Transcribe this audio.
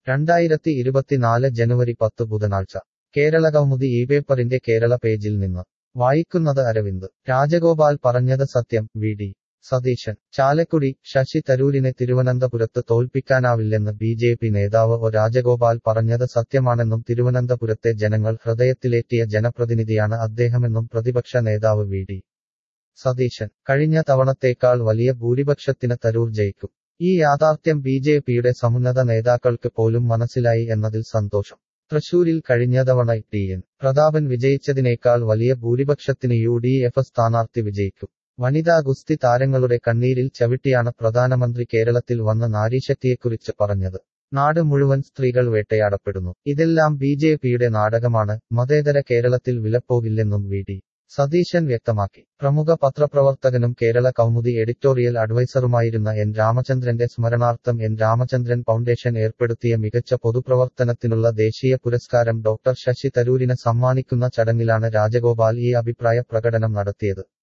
രണ്ടായിരത്തി ഇരുപത്തിനാല് ജനുവരി പത്ത് ബുധനാഴ്ച കേരളകൗമുദി ഈ പേപ്പറിന്റെ കേരള പേജിൽ നിന്ന് വായിക്കുന്നത് അരവിന്ദ് രാജഗോപാൽ പറഞ്ഞത് സത്യം വി ഡി സതീശൻ ചാലക്കുടി ശശി തരൂരിനെ തിരുവനന്തപുരത്ത് തോൽപ്പിക്കാനാവില്ലെന്ന് ബി ജെ പി നേതാവ് ഒ രാജഗോപാൽ പറഞ്ഞത് സത്യമാണെന്നും തിരുവനന്തപുരത്തെ ജനങ്ങൾ ഹൃദയത്തിലേറ്റിയ ജനപ്രതിനിധിയാണ് അദ്ദേഹമെന്നും പ്രതിപക്ഷ നേതാവ് വി ഡി സതീശൻ കഴിഞ്ഞ തവണത്തേക്കാൾ വലിയ ഭൂരിപക്ഷത്തിന് തരൂർ ജയിക്കും ഈ യാഥാർത്ഥ്യം ബി ജെ പിയുടെ സമുന്നത നേതാക്കൾക്ക് പോലും മനസ്സിലായി എന്നതിൽ സന്തോഷം തൃശൂരിൽ കഴിഞ്ഞ തവണ ടി എൻ പ്രതാപൻ വിജയിച്ചതിനേക്കാൾ വലിയ ഭൂരിപക്ഷത്തിന് യു ഡി എഫ് സ്ഥാനാർത്ഥി വിജയിക്കും വനിതാ ഗുസ്തി താരങ്ങളുടെ കണ്ണീരിൽ ചവിട്ടിയാണ് പ്രധാനമന്ത്രി കേരളത്തിൽ വന്ന നാരീശക്തിയെക്കുറിച്ച് പറഞ്ഞത് നാട് മുഴുവൻ സ്ത്രീകൾ വേട്ടയാടപ്പെടുന്നു ഇതെല്ലാം ബി ജെ പിയുടെ നാടകമാണ് മതേതര കേരളത്തിൽ വിലപ്പോകില്ലെന്നും വി ഡി സതീശൻ വ്യക്തമാക്കി പ്രമുഖ പത്രപ്രവർത്തകനും കേരള കൗമുദി എഡിറ്റോറിയൽ അഡ്വൈസറുമായിരുന്ന എൻ രാമചന്ദ്രന്റെ സ്മരണാർത്ഥം എൻ രാമചന്ദ്രൻ ഫൗണ്ടേഷൻ ഏർപ്പെടുത്തിയ മികച്ച പൊതുപ്രവർത്തനത്തിനുള്ള ദേശീയ പുരസ്കാരം ഡോക്ടർ ശശി തരൂരിന് സമ്മാനിക്കുന്ന ചടങ്ങിലാണ് രാജഗോപാൽ ഈ അഭിപ്രായ പ്രകടനം നടത്തിയത്